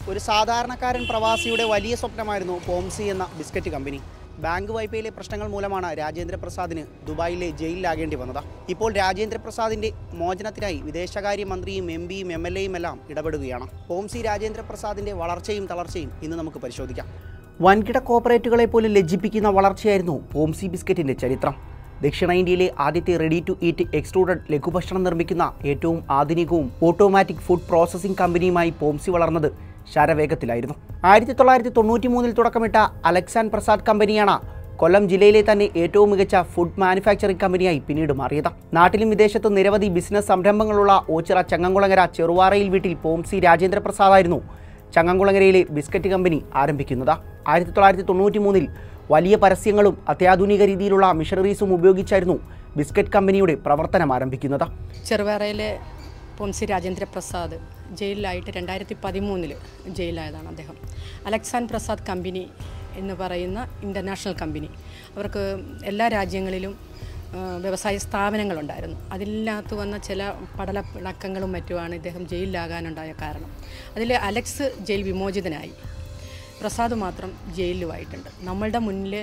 ഒരു സാധാരണക്കാരൻ പ്രവാസിയുടെ വലിയ സ്വപ്നമായിരുന്നു പോംസി എന്ന ബിസ്ക്കറ്റ് കമ്പനി ബാങ്ക് വായ്പയിലെ പ്രശ്നങ്ങൾ മൂലമാണ് രാജേന്ദ്ര പ്രസാദിന് ദുബായിലെ ജയിലിലാകേണ്ടി വന്നത് ഇപ്പോൾ രാജേന്ദ്ര പ്രസാദിന്റെ മോചനത്തിനായി വിദേശകാര്യ മന്ത്രിയും എം പിയും എം എൽ എയും എല്ലാം ഇടപെടുകയാണ് പോംസി രാജേന്ദ്ര പ്രസാദിന്റെ വളർച്ചയും തളർച്ചയും ഇന്ന് നമുക്ക് പരിശോധിക്കാം വൻകിട കോർപ്പറേറ്റുകളെ പോലും ലജ്ജിപ്പിക്കുന്ന വളർച്ചയായിരുന്നു പോംസി ബിസ്ക്കറ്റിന്റെ ചരിത്രം ദക്ഷിണേന്ത്യയിലെ ആദ്യത്തെ റെഡി ടു ഈറ്റ് എക്സ്ട്രൂഡഡ് ലഘുഭക്ഷണം നിർമ്മിക്കുന്ന ഏറ്റവും ആധുനികവും ഓട്ടോമാറ്റിക് ഫുഡ് പ്രോസസ്സിംഗ് കമ്പനിയുമായി പോംസി വളർന്നത് ശരവേഗത്തിലായിരുന്നു ആയിരത്തി തൊള്ളായിരത്തി തൊണ്ണൂറ്റി മൂന്നിൽ തുടക്കമിട്ട അലക്സാൻ പ്രസാദ് കമ്പനിയാണ് കൊല്ലം ജില്ലയിലെ തന്നെ ഏറ്റവും മികച്ച ഫുഡ് മാനുഫാക്ചറിംഗ് കമ്പനിയായി പിന്നീട് മാറിയത് നാട്ടിലും വിദേശത്തും നിരവധി ബിസിനസ് സംരംഭങ്ങളുള്ള ഓച്ചിറ ചങ്ങംകുളങ്ങര ചെറുവാറയിൽ വീട്ടിൽ പോംസി രാജേന്ദ്ര പ്രസാദായിരുന്നു ചങ്ങംകുളങ്ങരയിലെ ബിസ്ക്കറ്റ് കമ്പനി ആരംഭിക്കുന്നത് ആയിരത്തി തൊള്ളായിരത്തി തൊണ്ണൂറ്റി മൂന്നിൽ വലിയ പരസ്യങ്ങളും അത്യാധുനിക രീതിയിലുള്ള മിഷണറീസും ഉപയോഗിച്ചായിരുന്നു ബിസ്ക്കറ്റ് കമ്പനിയുടെ പ്രവർത്തനം ആരംഭിക്കുന്നത് ചെറുവേറയിലെ പൊംസി രാജേന്ദ്ര പ്രസാദ് ജയിലിലായിട്ട് രണ്ടായിരത്തി പതിമൂന്നിൽ ജയിലായതാണ് അദ്ദേഹം അലക്സാൻ പ്രസാദ് കമ്പനി എന്ന് പറയുന്ന ഇൻ്റർനാഷണൽ കമ്പനി അവർക്ക് എല്ലാ രാജ്യങ്ങളിലും ആ, വ്യവസായ സ്ഥാപനങ്ങളുണ്ടായിരുന്നു അതിനകത്ത് വന്ന ചില പടലപ്പിണക്കങ്ങളും മറ്റുമാണ് ഇദ്ദേഹം ജയിലിലാകാനുണ്ടായ കാരണം അതിൽ അലക്സ് ജയിൽ വിമോചിതനായി പ്രസാദ് മാത്രം ജയിലുമായിട്ടുണ്ട് നമ്മളുടെ മുന്നിൽ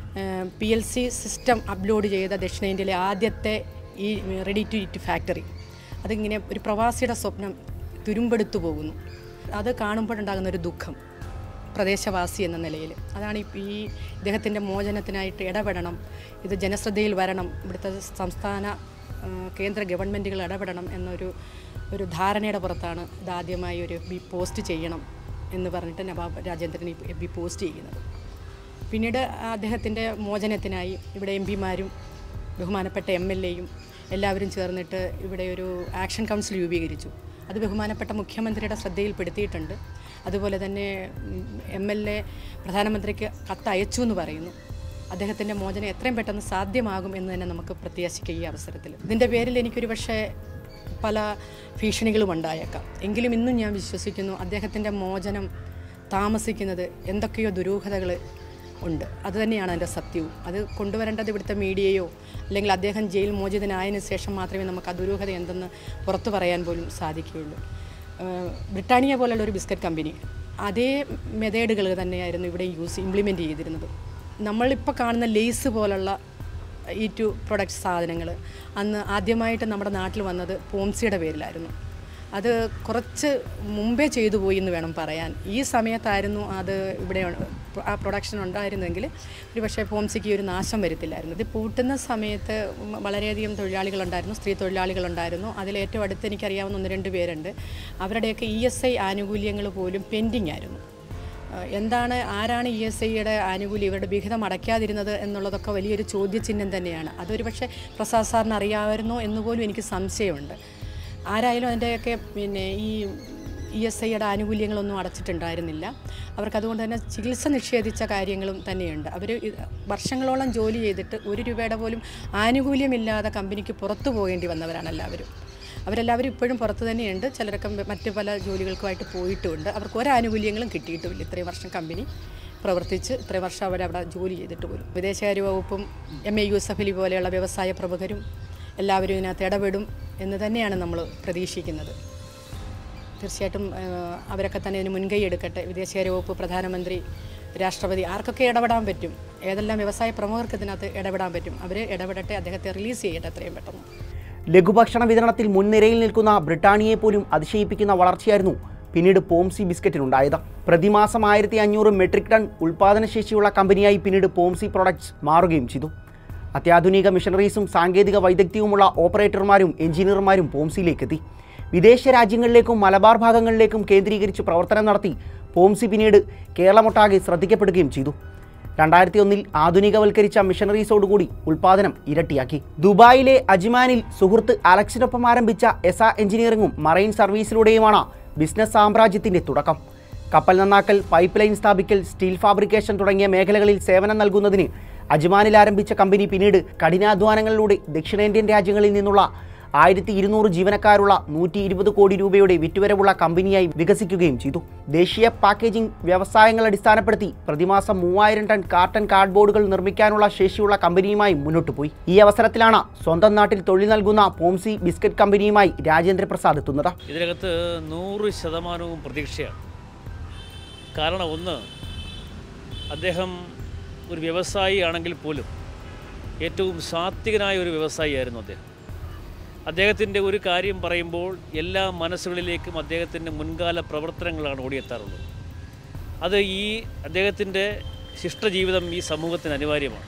P L C system upload ചെയ്ത ദക്ഷിണേന്ത്യയിലെ ആദ്യത്തെ ഈ റെഡി ടു ഇറ്റ് ഫാക്ടറി അതിങ്ങനെ ഒരു പ്രവാസിയുടെ സ്വപ്നം തുരുമ്പെടുത്തു പോകുന്നു അത് കാണുമ്പോഴുണ്ടാകുന്ന ഒരു ദുഃഖം പ്രദേശവാസി എന്ന നിലയിൽ അതാണ് ഈ- ഈ ഇദ്ദേഹത്തിൻ്റെ മോചനത്തിനായിട്ട് ഇടപെടണം ഇത് ജനശ്രദ്ധയിൽ വരണം ഇവിടുത്തെ സംസ്ഥാന ആ, കേന്ദ്ര ഗവൺമെൻറ്റുകൾ ഇടപെടണം എന്നൊരു ഒരു ധാരണയുടെ പുറത്താണ് ഇതാദ്യമായി ഒരു ബി പോസ്റ്റ് ചെയ്യണം എന്ന് പറഞ്ഞിട്ട് നവാബ് രാജേന്ദ്രൻ ഈ എഫ് ബി പോസ്റ്റ് ചെയ്യുന്നത് പിന്നീട് അദ്ദേഹത്തിൻ്റെ മോചനത്തിനായി ഇവിടെ എം പിമാരും ബഹുമാനപ്പെട്ട എം എൽ എയും എല്ലാവരും ചേർന്നിട്ട് ഇവിടെ ഒരു ആക്ഷൻ കൗൺസിൽ രൂപീകരിച്ചു അത് ബഹുമാനപ്പെട്ട മുഖ്യമന്ത്രിയുടെ ശ്രദ്ധയിൽപ്പെടുത്തിയിട്ടുണ്ട് അതുപോലെ തന്നെ എം എൽ എ പ്രധാനമന്ത്രിക്ക് കത്ത് അയച്ചു എന്ന് പറയുന്നു അദ്ദേഹത്തിൻ്റെ മോചനം എത്രയും പെട്ടെന്ന് സാധ്യമാകും എന്ന് തന്നെ നമുക്ക് പ്രത്യാശിക്കുക ഈ അവസരത്തിൽ ഇതിൻ്റെ പേരിൽ എനിക്കൊരു പക്ഷേ പല ഭീഷണികളും ഉണ്ടായേക്കാം എങ്കിലും ഇന്നും ഞാൻ വിശ്വസിക്കുന്നു അദ്ദേഹത്തിൻ്റെ മോചനം താമസിക്കുന്നത് എന്തൊക്കെയോ ദുരൂഹതകൾ ഉണ്ട് അത് തന്നെയാണ് അതിൻ്റെ സത്യവും അത് കൊണ്ടുവരേണ്ടത് ഇവിടുത്തെ മീഡിയയോ അല്ലെങ്കിൽ അദ്ദേഹം ജയിൽ മോചിതനായതിനു ശേഷം മാത്രമേ നമുക്ക് ആ ദുരൂഹത എന്തെന്ന് പുറത്തു പറയാൻ പോലും സാധിക്കുകയുള്ളൂ ഏഹ് ബ്രിട്ടാനിയ പോലുള്ള ഒരു ബിസ്ക്കറ്റ് കമ്പനി അതേ മെത്തേഡുകൾ തന്നെയായിരുന്നു ഇവിടെ യൂസ് ഇംപ്ലിമെൻറ്റ് ചെയ്തിരുന്നത് നമ്മളിപ്പോൾ കാണുന്ന ലേസ് പോലുള്ള ഈ ടു പ്രൊഡക്റ്റ് സാധനങ്ങൾ അന്ന് ആദ്യമായിട്ട് നമ്മുടെ നാട്ടിൽ വന്നത് പോംസിയുടെ പേരിലായിരുന്നു അത് കുറച്ച് മുമ്പേ ചെയ്തു പോയി എന്ന് വേണം പറയാൻ ഈ സമയത്തായിരുന്നു അത് ഇവിടെ ആ പ്രൊഡക്ഷൻ ഉണ്ടായിരുന്നെങ്കിൽ ഒരു പക്ഷേ പോംസിക്ക് ഈ ഒരു നാശം വരത്തില്ലായിരുന്നു ഇത് പൂട്ടുന്ന സമയത്ത് വളരെയധികം തൊഴിലാളികളുണ്ടായിരുന്നു സ്ത്രീ തൊഴിലാളികളുണ്ടായിരുന്നു അതിൽ ഏറ്റവും അടുത്ത് എനിക്കറിയാവുന്ന ഒന്ന് രണ്ട് പേരുണ്ട് അവരുടെയൊക്കെ ഇ എസ് ഐ ആനുകൂല്യങ്ങൾ പോലും പെൻഡിങ് ആയിരുന്നു ഏഹ് എന്താണ് ആരാണ് ഇ എസ് ഐയുടെ ആനുകൂല്യം ഇവരുടെ വിഹിതം അടയ്ക്കാതിരുന്നത് എന്നുള്ളതൊക്കെ വലിയൊരു ചോദ്യചിഹ്നം തന്നെയാണ് അതൊരു പക്ഷേ പ്രസാദ് സാറിന് അറിയാമായിരുന്നോ എന്ന് പോലും എനിക്ക് സംശയമുണ്ട് ആരായാലും അതിൻ്റെയൊക്കെ പിന്നെ ഈ ഇ എസ് ഐയുടെ ആനുകൂല്യങ്ങളൊന്നും അടച്ചിട്ടുണ്ടായിരുന്നില്ല അവർക്ക് അതുകൊണ്ട് തന്നെ ചികിത്സ നിഷേധിച്ച കാര്യങ്ങളും തന്നെയുണ്ട് അവർ വർഷങ്ങളോളം ജോലി ചെയ്തിട്ട് ഒരു രൂപയുടെ പോലും ആനുകൂല്യമില്ലാതെ കമ്പനിക്ക് പുറത്തു പോകേണ്ടി വന്നവരാണ് എല്ലാവരും അവരെല്ലാവരും ഇപ്പോഴും പുറത്ത് തന്നെയുണ്ട് ചിലരൊക്കെ മറ്റ് പല ജോലികൾക്കുമായിട്ട് പോയിട്ടുമുണ്ട് അവർക്ക് ഒരു ആനുകൂല്യങ്ങളും കിട്ടിയിട്ടുമില്ല ഇത്രയും വർഷം കമ്പനി പ്രവർത്തിച്ച് ഇത്രയും വർഷം അവരവിടെ ജോലി ചെയ്തിട്ട് പോലും വിദേശകാര്യ വകുപ്പും എം എ യൂസഫ് അലി പോലെയുള്ള വ്യവസായ പ്രമുഖരും എല്ലാവരും ഇതിനകത്ത് ഇടപെടും എന്ന് തന്നെയാണ് നമ്മൾ പ്രതീക്ഷിക്കുന്നത് തീർച്ചയായിട്ടും ആ, അവരൊക്കെ തന്നെ ഇതിന് മുൻകൈ എടുക്കട്ടെ വിദേശകാര്യ വകുപ്പ് പ്രധാനമന്ത്രി രാഷ്ട്രപതി ആർക്കൊക്കെ ഇടപെടാൻ പറ്റും ഏതെല്ലാം വ്യവസായ പ്രമുഖർക്ക് ഇതിനകത്ത് ഇടപെടാൻ പറ്റും അവർ ഇടപെടട്ടെ അദ്ദേഹത്തെ റിലീസ് ചെയ്യട്ടെ എത്രയും പെട്ടെന്ന് ലഘുഭക്ഷണ വിതരണത്തിൽ മുൻനിരയിൽ നിൽക്കുന്ന ബ്രിട്ടാനിയെ പോലും അതിശയിപ്പിക്കുന്ന വളർച്ചയായിരുന്നു പിന്നീട് പോംസി ബിസ്ക്കറ്റിനുണ്ടായത് പ്രതിമാസം ആയിരത്തി അഞ്ഞൂറ് മെട്രിക് ടൺ ഉൽപ്പാദനശേഷിയുള്ള കമ്പനിയായി പിന്നീട് പോംസി പ്രൊഡക്ട്സ് മാറുകയും ചെയ്തു അത്യാധുനിക മിഷനറീസും സാങ്കേതിക വൈദഗ്ധ്യവുമുള്ള ഓപ്പറേറ്റർമാരും എഞ്ചിനീയർമാരും പോംസിയിലേക്ക് എത്തി വിദേശ രാജ്യങ്ങളിലേക്കും മലബാർ ഭാഗങ്ങളിലേക്കും കേന്ദ്രീകരിച്ച് പ്രവർത്തനം നടത്തി പോംസി പിന്നീട് കേരളമൊട്ടാകെ ശ്രദ്ധിക്കപ്പെടുകയും ചെയ്തു രണ്ടായിരത്തി ഒന്നിൽ ആധുനികവൽക്കരിച്ച മിഷനറീസോടുകൂടി ഉൽപാദനം ഇരട്ടിയാക്കി ദുബായിലെ അജ്മാനിൽ സുഹൃത്ത് അലക്സിനൊപ്പം ആരംഭിച്ച എസ എഞ്ചിനീയറിംഗും മറൈൻ സർവീസിലൂടെയുമാണ് ബിസിനസ് സാമ്രാജ്യത്തിന്റെ തുടക്കം കപ്പൽ നന്നാക്കൽ പൈപ്പ് ലൈൻ സ്ഥാപിക്കൽ സ്റ്റീൽ ഫാബ്രിക്കേഷൻ തുടങ്ങിയ മേഖലകളിൽ സേവനം നൽകുന്നതിന് അജ്മാനിൽ ആരംഭിച്ച കമ്പനി പിന്നീട് കഠിനാധ്വാനങ്ങളിലൂടെ ദക്ഷിണേന്ത്യൻ രാജ്യങ്ങളിൽ നിന്നുള്ള ആയിരത്തി ഇരുന്നൂറ് ജീവനക്കാരുള്ള നൂറ്റി ഇരുപത് കോടി രൂപയുടെ വിറ്റുവരവുള്ള കമ്പനിയായി വികസിക്കുകയും ചെയ്തു ദേശീയ പാക്കേജിംഗ് വ്യവസായങ്ങൾ അടിസ്ഥാനപ്പെടുത്തി പ്രതിമാസം മൂവായിരം ടൺ കാർട്ടൺ കാർഡ്ബോർഡുകൾ നിർമ്മിക്കാനുള്ള ശേഷിയുള്ള കമ്പനിയുമായി മുന്നോട്ട് പോയി ഈ അവസരത്തിലാണ് സ്വന്തം നാട്ടിൽ തൊഴിൽ നൽകുന്ന പോംസി ബിസ്ക്കറ്റ് കമ്പനിയുമായി രാജേന്ദ്ര പ്രസാദ് എത്തുന്നത് ഇതിനകത്ത് നൂറ് ശതമാനവും പ്രതീക്ഷയാണ് കാരണം ഒന്ന് അദ്ദേഹം ഒരു വ്യവസായി ആണെങ്കിൽ പോലും ഏറ്റവും സാത്വികനായ ഒരു വ്യവസായിയായിരുന്നു അദ്ദേഹം അദ്ദേഹത്തിൻ്റെ ഒരു കാര്യം പറയുമ്പോൾ എല്ലാ മനസ്സുകളിലേക്കും അദ്ദേഹത്തിൻ്റെ മുൻകാല പ്രവർത്തനങ്ങളാണ് ഓടിയെത്താറുള്ളത് അത് ഈ അദ്ദേഹത്തിൻ്റെ ശിഷ്ടജീവിതം ഈ സമൂഹത്തിന് അനിവാര്യമാണ്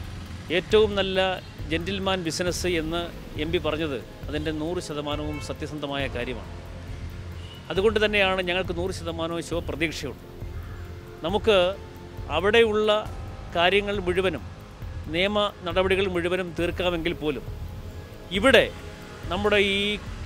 ഏറ്റവും നല്ല ജെൻറ്റിൽമാൻ ബിസിനസ് എന്ന് എം പി പറഞ്ഞത് അതിൻ്റെ നൂറ് ശതമാനവും സത്യസന്ധമായ കാര്യമാണ് അതുകൊണ്ട് തന്നെയാണ് ഞങ്ങൾക്ക് നൂറ് ശതമാനവും ശുഭ പ്രതീക്ഷയുണ്ട് നമുക്ക് അവിടെയുള്ള കാര്യങ്ങൾ മുഴുവനും നിയമ നടപടികൾ മുഴുവനും തീർക്കാമെങ്കിൽ പോലും ഇവിടെ നമ്മുടെ ഈ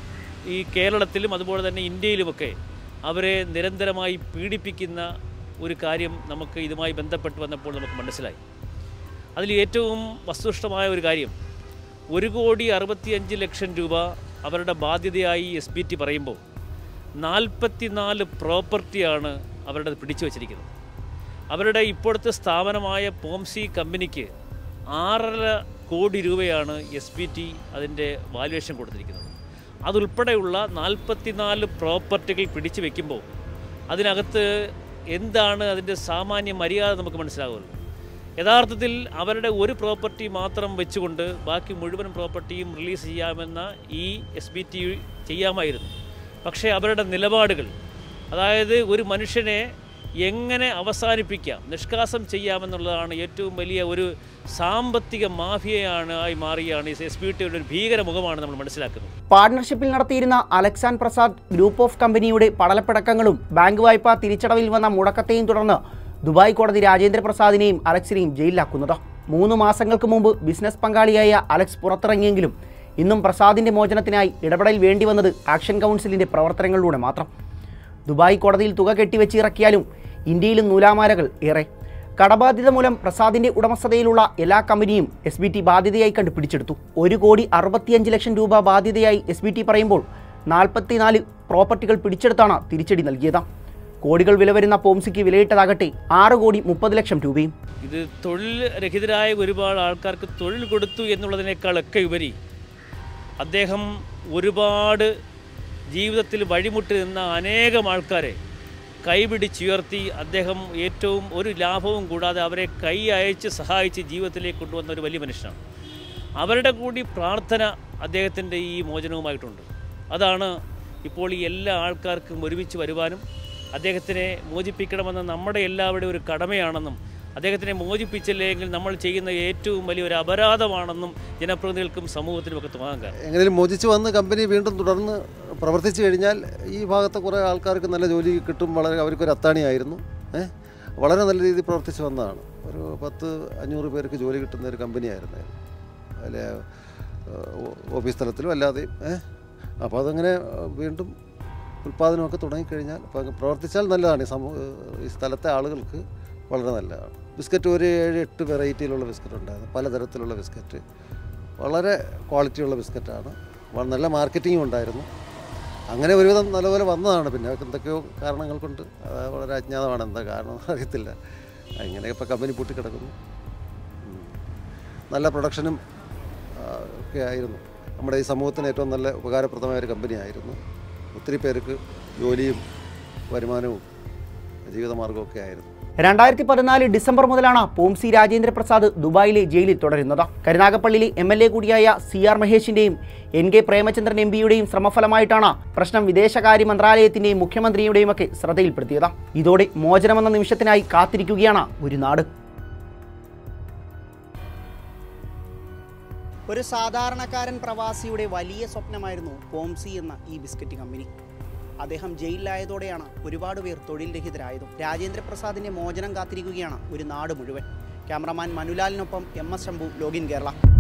ഈ കേരളത്തിലും അതുപോലെ തന്നെ ഇന്ത്യയിലുമൊക്കെ അവരെ നിരന്തരമായി പീഡിപ്പിക്കുന്ന ഒരു കാര്യം നമുക്ക് ഇതുമായി ബന്ധപ്പെട്ട് വന്നപ്പോൾ നമുക്ക് മനസ്സിലായി അതിൽ ഏറ്റവും വസ്തുനിഷ്ഠമായ ഒരു കാര്യം ഒരു കോടി അറുപത്തിയഞ്ച് ലക്ഷം രൂപ അവരുടെ ബാധ്യതയായി എസ് ബി ടി പറയുമ്പോൾ നാൽപ്പത്തിനാല് പ്രോപ്പർട്ടിയാണ് അവരുടെ പിടിച്ചു വച്ചിരിക്കുന്നത് അവരുടെ ഇപ്പോഴത്തെ സ്ഥാപനമായ പോംസി കമ്പനിക്ക് ആറര കോടി രൂപയാണ് എസ് പി ടി അതിൻ്റെ വാല്യുവേഷൻ കൊടുത്തിരിക്കുന്നത് അതുൾപ്പെടെയുള്ള നാൽപ്പത്തിനാല് പ്രോപ്പർട്ടികൾ പിടിച്ചു വെക്കുമ്പോൾ അതിനകത്ത് എന്താണ് അതിൻ്റെ സാമാന്യ മര്യാദ നമുക്ക് മനസ്സിലാകുമല്ലോ യഥാർത്ഥത്തിൽ അവരുടെ ഒരു പ്രോപ്പർട്ടി മാത്രം വെച്ചുകൊണ്ട് ബാക്കി മുഴുവൻ പ്രോപ്പർട്ടിയും റിലീസ് ചെയ്യാമെന്ന ഈ എസ് ബി ടി ചെയ്യാമായിരുന്നു പക്ഷേ അവരുടെ നിലപാടുകൾ അതായത് ഒരു മനുഷ്യനെ എങ്ങനെ അവസാനിപ്പിക്കാം നിഷ്കാസം ചെയ്യാമെന്നുള്ളതാണ് ഏറ്റവും വലിയ ഒരു സാമ്പത്തിക മാഫിയയാണ് ആയി മാറിയാണ് ഈ എസ് ബി ടിയുടെ ഒരു ഭീകര മുഖമാണ് നമ്മൾ മനസ്സിലാക്കുന്നത് പാർട്ണർഷിപ്പിൽ നടത്തിയിരുന്ന അലക്സാൻ പ്രസാദ് ഗ്രൂപ്പ് ഓഫ് കമ്പനിയുടെ പടലപ്പിടക്കങ്ങളും ബാങ്ക് വായ്പ തിരിച്ചടവിൽ വന്ന മുടക്കത്തെയും തുടർന്ന് ദുബായ് കോടതി രാജേന്ദ്ര പ്രസാദിനെയും അലക്സിനെയും ജയിലിലാക്കുന്നത് മൂന്ന് മാസങ്ങൾക്ക് മുമ്പ് ബിസിനസ് പങ്കാളിയായ അലക്സ് പുറത്തിറങ്ങിയെങ്കിലും ഇന്നും പ്രസാദിന്റെ മോചനത്തിനായി ഇടപെടൽ വേണ്ടി വന്നത് ആക്ഷൻ കൗൺസിലിന്റെ പ്രവർത്തനങ്ങളിലൂടെ മാത്രം ദുബായ് കോടതിയിൽ തുക കെട്ടിവെച്ച് ഇറക്കിയാലും ഇന്ത്യയിലും നൂലാമാലകൾ ഏറെ കടബാധ്യത മൂലം പ്രസാദിന്റെ ഉടമസ്ഥതയിലുള്ള എല്ലാ കമ്പനിയും എസ് ബി ടി ബാധ്യതയായി കണ്ട് പിടിച്ചെടുത്തു ഒരു കോടി അറുപത്തിയഞ്ച് ലക്ഷം രൂപ ബാധ്യതയായി എസ് ബി ടി പറയുമ്പോൾ നാൽപ്പത്തിനാല് പ്രോപ്പർട്ടികൾ പിടിച്ചെടുത്താണ് തിരിച്ചടി നൽകിയത് കോടികൾ വില വരുന്ന പോംസിക്ക് വിലയിട്ടതാകട്ടെ ആറ് കോടി മുപ്പത് ലക്ഷം രൂപയും ഇത് തൊഴിൽ രഹിതരായ ഒരുപാട് ആൾക്കാർക്ക് തൊഴിൽ കൊടുത്തു എന്നുള്ളതിനേക്കാളൊക്കെ ഉപരി അദ്ദേഹം ഒരുപാട് ജീവിതത്തിൽ വഴിമുട്ടി നിന്ന അനേകം ആൾക്കാരെ കൈപിടിച്ചുയർത്തി അദ്ദേഹം ഏറ്റവും ഒരു ലാഭവും കൂടാതെ അവരെ കൈ അയച്ച് സഹായിച്ച് ജീവിതത്തിലേക്ക് കൊണ്ടുവന്ന ഒരു വലിയ മനുഷ്യനാണ് അവരുടെ കൂടി പ്രാർത്ഥന അദ്ദേഹത്തിൻ്റെ ഈ മോചനവുമായിട്ടുണ്ട് അതാണ് ഇപ്പോൾ ഈ എല്ലാ ആൾക്കാർക്കും ഒരുമിച്ച് വരുവാനും അദ്ദേഹത്തിനെ മോചിപ്പിക്കണമെന്ന് നമ്മുടെ എല്ലാവരുടെയും ഒരു കടമയാണെന്നും അദ്ദേഹത്തിനെ മോചിപ്പിച്ചില്ലെങ്കിൽ നമ്മൾ ചെയ്യുന്ന ഏറ്റവും വലിയൊരു അപരാധമാണെന്നും ജനപ്രതിനിധികൾക്കും സമൂഹത്തിനുമൊക്കെ തോന്നാൻ കാരണം എങ്ങനെയും മോചിച്ച് വന്ന് കമ്പനി വീണ്ടും തുടർന്ന് പ്രവർത്തിച്ചു കഴിഞ്ഞാൽ ഈ ഭാഗത്തെ കുറേ ആൾക്കാർക്ക് നല്ല ജോലി കിട്ടും വളരെ അവർക്കൊരു അത്താണിയായിരുന്നു ഏ വളരെ നല്ല രീതിയിൽ പ്രവർത്തിച്ച് വന്നതാണ് ഒരു പത്ത് അഞ്ഞൂറ് പേർക്ക് ജോലി കിട്ടുന്ന ഒരു കമ്പനിയായിരുന്നു അല്ലെ ഓഫീസ് തലത്തിലും അല്ലാതെയും ഏ അപ്പോൾ അതങ്ങനെ ഏഹ്, വീണ്ടും ഉൽപ്പാദനമൊക്കെ തുടങ്ങിക്കഴിഞ്ഞാൽ അപ്പോൾ അങ്ങ് പ്രവർത്തിച്ചാൽ നല്ലതാണ് ഈ സമൂഹ ഈ സ്ഥലത്തെ ആളുകൾക്ക് വളരെ നല്ലതാണ് ബിസ്ക്കറ്റ് ഒരു ഏഴ് എട്ട് വെറൈറ്റിയിലുള്ള ബിസ്ക്കറ്റ് ഉണ്ടായിരുന്നു പലതരത്തിലുള്ള ബിസ്ക്കറ്റ് വളരെ ക്വാളിറ്റിയുള്ള ബിസ്ക്കറ്റാണ് വ- നല്ല മാർക്കറ്റിങ്ങും ഉണ്ടായിരുന്നു അങ്ങനെ ഒരുവിധം നല്ലപോലെ വന്നതാണ് പിന്നെ എന്തൊക്കെയോ കാരണങ്ങൾ കൊണ്ട് അത് വളരെ അജ്ഞാതമാണ് എന്താ കാരണം അറിയത്തില്ല അങ്ങനെ ഇപ്പോൾ കമ്പനി പൂട്ടിക്കിടക്കുന്നു ഉം. നല്ല പ്രൊഡക്ഷനും ആ, ഒക്കെ ആയിരുന്നു നമ്മുടെ ഈ സമൂഹത്തിന് ഏറ്റവും നല്ല ഉപകാരപ്രദമായ ഒരു കമ്പനിയായിരുന്നു ഒത്തിരി പേർക്ക് ജോലിയും വരുമാനവും ജീവിതമാർഗവും ഒക്കെ ആയിരുന്നു രണ്ടായിരത്തി പതിനാല് ഡിസംബർ മുതലാണ് പോംസി രാജേന്ദ്ര പ്രസാദ് ദുബായിലെ ജയിലിൽ തുടരുന്നത് കരുനാഗപ്പള്ളിയിലെ എം എൽ എ കൂടിയായ സി ആർ മഹേഷിന്റെയും എൻ കെ പ്രേമചന്ദ്രൻ എം പിയുടെയും ശ്രമഫലമായിട്ടാണ് പ്രശ്നം വിദേശകാര്യ മന്ത്രാലയത്തിന്റെയും മുഖ്യമന്ത്രിയുടെയും ഒക്കെ ശ്രദ്ധയിൽപ്പെടുത്തിയത് ഇതോടെ മോചനമെന്ന നിമിഷത്തിനായി കാത്തിരിക്കുകയാണ് ഒരു നാട് ഒരു സാധാരണക്കാരൻ പ്രവാസിയുടെ വലിയ സ്വപ്നമായിരുന്നു പോംസി എന്ന ഈ ബിസ്ക്കറ്റ് കമ്പനി അദ്ദേഹം ജയിലിലായതോടെയാണ് ഒരുപാട് പേർ തൊഴിൽ രഹിതരായതും രാജേന്ദ്ര പ്രസാദിന്റെ മോചനം കാത്തിരിക്കുകയാണ് ഒരു നാട് മുഴുവൻ ക്യാമറമാൻ മനുലാലിനൊപ്പം M S Shambhu login Kerala